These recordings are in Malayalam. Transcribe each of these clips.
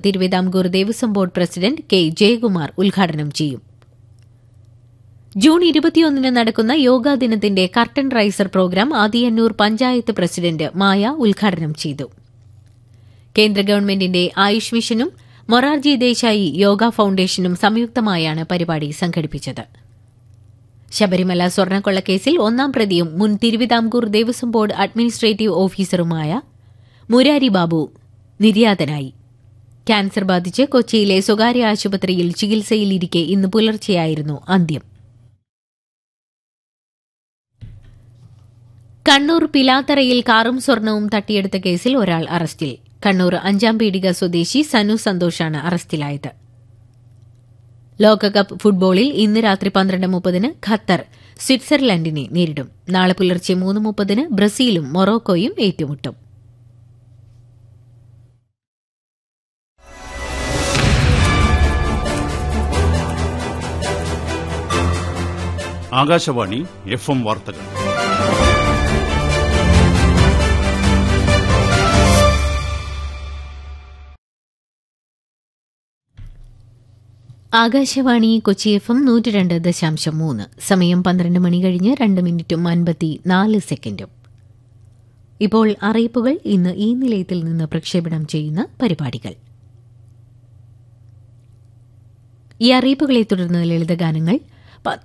Thiruvithamkoor Devaswom board president K Jayakumar ഉദ്ഘാടനം ചെയ്യും ജൂൺ ഇരുപത്തിയൊന്നിന് നടക്കുന്ന യോഗാ ദിനത്തിന്റെ curtain raiser programme Athiyanoor panchayat president Maya ഉദ്ഘാടനം ചെയ്തു കേന്ദ്ര ഗവൺമെന്റിന്റെ ആയുഷ് മിഷനും മൊറാർജി ദേശായി യോഗ ഫൌണ്ടേഷനും സംയുക്തമായാണ് പരിപാടി സംഘടിപ്പിച്ചത് ശബരിമല സ്വർണ്ണക്കൊള്ളക്കേസിൽ ഒന്നാം പ്രതിയും മുൻ തിരുവിതാംകൂർ ദേവസ്വം ബോർഡ് അഡ്മിനിസ്ട്രേറ്റീവ് ഓഫീസറുമായ മുരാരി ബാബു നിര്യാതനായി ക്യാൻസർ ബാധിച്ച് കൊച്ചിയിലെ സ്വകാര്യ ആശുപത്രിയിൽ ചികിത്സയിലിരിക്കെ ഇന്ന് പുലർച്ചെയായിരുന്നു അന്ത്യം കണ്ണൂർ പിലാത്തറയിൽ കാറും സ്വർണവും തട്ടിയെടുത്ത കേസിൽ ഒരാൾ അറസ്റ്റിൽ കണ്ണൂർ അഞ്ചാം പീടിക സ്വദേശി സനു സന്തോഷാണ് അറസ്റ്റിലായത് ലോകകപ്പ് ഫുട്ബോളിൽ ഇന്ന് രാത്രി പന്ത്രണ്ട് മുപ്പതിന് ഖത്തർ സ്വിറ്റ്സർലൻഡിനെ നേരിടും നാളെ പുലർച്ചെ മൂന്ന് മുപ്പതിന് ബ്രസീലും മൊറോക്കോയും ഏറ്റുമുട്ടും ആകാശവാണി എഫ് എം വാർത്തകൾ ആകാശവാണി കൊച്ചി എഫ് എം നൂറ്റി രണ്ട് ദശാംശം മൂന്ന് സമയം പന്ത്രണ്ട് മണി കഴിഞ്ഞ് രണ്ട് മിനിറ്റും അൻപത്തി നാല് സെക്കൻഡും ഇപ്പോൾ അറിയിപ്പുകൾ ഇന്ന് ഈ നിലയത്തിൽ നിന്ന് പ്രക്ഷേപണം ചെയ്യുന്ന പരിപാടികൾ ഈ അറിയിപ്പുകളെ തുടർന്ന് ലളിതഗാനങ്ങൾ പ-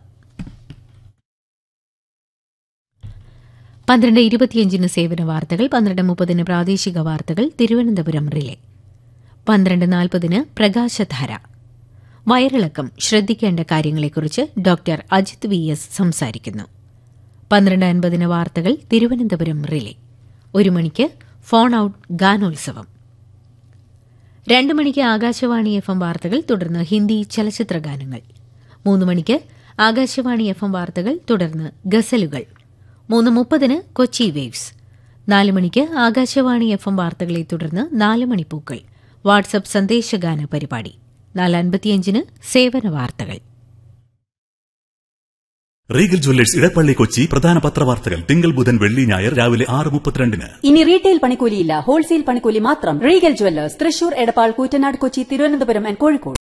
പന്ത്രണ്ട് ഇരുപത്തിയഞ്ചിന് സേവന വാർത്തകൾ പന്ത്രണ്ട് മുപ്പതിന് പ്രാദേശിക വാർത്തകൾ തിരുവനന്തപുരം റിലേ പന്ത്രണ്ട് നാൽപ്പതിന് പ്രകാശധാര വയറിളക്കം ശ്രദ്ധിക്കേണ്ട കാര്യങ്ങളെക്കുറിച്ച് ഡോക്ടർ അജിത് വി എസ് സംസാരിക്കുന്നു പന്ത്രണ്ട് അൻപതിന് വാർത്തകൾ തിരുവനന്തപുരം റിലേ ഒരു മണിക്ക് ഫോൺ ഔട്ട് ഗാനോത്സവം രണ്ട് മണിക്ക് ആകാശവാണി എഫ് എം വാർത്തകൾ തുടർന്ന് ഹിന്ദി ചലച്ചിത്ര ഗാനങ്ങൾ മൂന്ന് മണിക്ക് ആകാശവാണി എഫ് എം വാർത്തകൾ തുടർന്ന് ഗസലുകൾ മൂന്ന് മുപ്പതിന് കൊച്ചി വേവ്സ് നാല് മണിക്ക് ആകാശവാണി എഫ് എം വാർത്തകളെ തുടർന്ന് നാല് മണിപ്പൂക്കൾ വാട്സപ്പ് സന്ദേശഗാന പരിപാടി നാല് അൻപത്തിയഞ്ചിന് സേവന വാർത്തകൾ റീഗൽ ജ്വല്ലേഴ്സ് ഇടപ്പള്ളി കൊച്ചി പ്രധാന പത്രവാർത്തകൾ തിങ്കൾ ബുധൻ വെള്ളി ഞായർ രാവിലെ ആറ് മുപ്പത്തിരണ്ടിന് ഇനി റീറ്റെയിൽ പണിക്കൂലിയില്ല ഹോൾസെയിൽ പണിക്കൂലി മാത്രം Regal jewellers Thrissur Edappal Koottanad Kochi Thiruvananthapuram and Kozhikode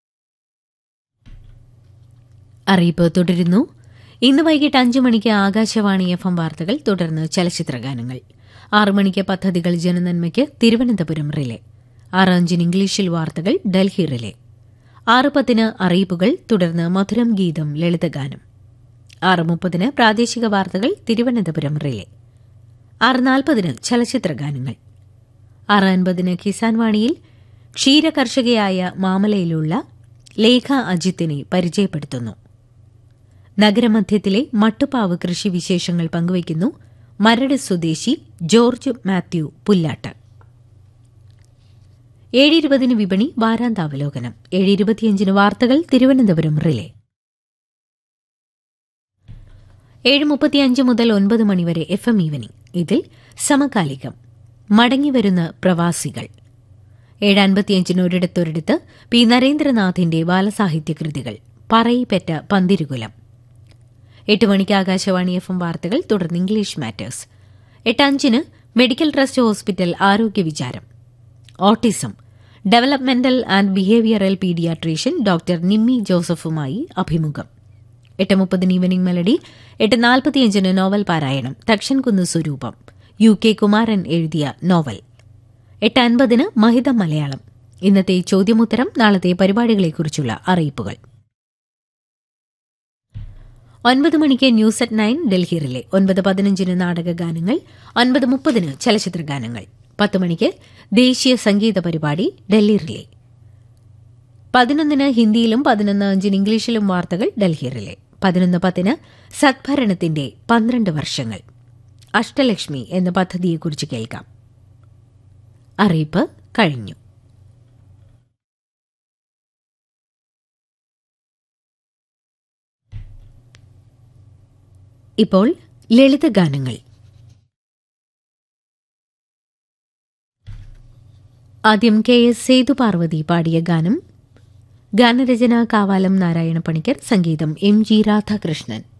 അറിയിപ്പ് തുടരുന്നു ഇന്ന് വൈകിട്ട് അഞ്ചു മണിക്ക് ആകാശവാണി എഫ് എം വാർത്തകൾ തുടർന്ന് ചലച്ചിത്ര ഗാനങ്ങൾ ആറു മണിക്ക് പദ്ധതികൾ ജനനന്മയ്ക്ക് തിരുവനന്തപുരം റിലേ ആറ് അഞ്ചിന് ഇംഗ്ലീഷിൽ വാർത്തകൾ ഡൽഹി റിലേ ആറ് പത്തിന് അറിയിപ്പുകൾ തുടർന്ന് മധുരം ഗീതം ലളിതഗാനം ആറ് മുപ്പതിന് പ്രാദേശിക വാർത്തകൾ തിരുവനന്തപുരം റിലേ ആറ് നാൽപ്പതിന് ചലച്ചിത്ര ഗാനങ്ങൾ ആറ് അൻപതിന് കിസാൻ വാണിയിൽ ക്ഷീരകർഷകയായ മാമലയിലുള്ള ലേഖ അജിത്തിനെ പരിചയപ്പെടുത്തുന്നു നഗരമധ്യത്തിലെ മട്ടുപാവ് കൃഷി വിശേഷങ്ങൾ പങ്കുവയ്ക്കുന്നു മരട് സ്വദേശി ജോർജ് മാത്യു പുല്ലാട്ട് ഏഴ് ഇരുപതിന് വിപണി വാരാന്താവലോകനം ഏഴ് ഇരുപത്തിയഞ്ചിന് വാർത്തകൾ തിരുവനന്തപുരം റിലേ ഏഴ് മുപ്പത്തിയഞ്ച് മുതൽ ഒൻപത് മണിവരെ എഫ് എം ഈവനിംഗ് ഇതിൽ സമകാലികം മടങ്ങിവരുന്ന പ്രവാസികൾ ഏഴ് അൻപത്തിയഞ്ചിന് ഒരിടത്തൊരിടത്ത് പി നരേന്ദ്രനാഥിന്റെ ബാലസാഹിത്യ കൃതികൾ പറയിപ്പറ്റ പന്തിരുകുലം എട്ട് മണിക്ക് ആകാശവാണി എഫ് എം വാർത്തകൾ തുടർന്ന് ഇംഗ്ലീഷ് മാറ്റേഴ്സ് എട്ട് അഞ്ചിന് മെഡിക്കൽ ട്രസ്റ്റ് ഹോസ്പിറ്റൽ ആരോഗ്യ വിചാരം autism developmental and behavioural paediatrician doctor Nimmi ജോസഫുമായി അഭിമുഖം എട്ട് മുപ്പതിന് ഈവനിംഗ് മെലഡി എട്ട് നാൽപ്പത്തിയഞ്ചിന് നോവൽ പാരായണം തക്ഷൻകുന്ന് സ്വരൂപം യു കെ കുമാരൻ എഴുതിയ നോവൽ എട്ട് അൻപതിന് മഹിത മലയാളം ഇന്നത്തെ ചോദ്യമുത്തരം നാളത്തെ പരിപാടികളെക്കുറിച്ചുള്ള അറിയിപ്പുകൾ ഒൻപത് മണിക്ക് news at nine Delhi relay ഒൻപത് പതിനഞ്ചിന് നാടക ഗാനങ്ങൾ ഒൻപത് മുപ്പതിന് ചലച്ചിത്ര ഗാനങ്ങൾ പത്ത് മണിക്ക് ദേശീയ സംഗീത പരിപാടി ഡൽഹി റിലേ പതിനൊന്നിന് ഹിന്ദിയിലും പതിനൊന്ന് അഞ്ചിന് ഇംഗ്ലീഷിലും വാർത്തകൾ ഡൽഹി റിലേ പതിനൊന്ന് പത്തിന് സദ്ഭരണത്തിന്റെ പന്ത്രണ്ട് വർഷങ്ങൾ അഷ്ടലക്ഷ്മി എന്ന പദ്ധതിയെക്കുറിച്ച് കേൾക്കാം അറിയിപ്പ് കഴിഞ്ഞു ഇപ്പോൾ ലളിതഗാനങ്ങൾ ആദ്യം കെ എസ് സേതുപാർവതി പാടിയ ഗാനം ഗാനരചന കാവാലം നാരായണ പണിക്കർ സംഗീതം എം ജി രാധാകൃഷ്ണൻ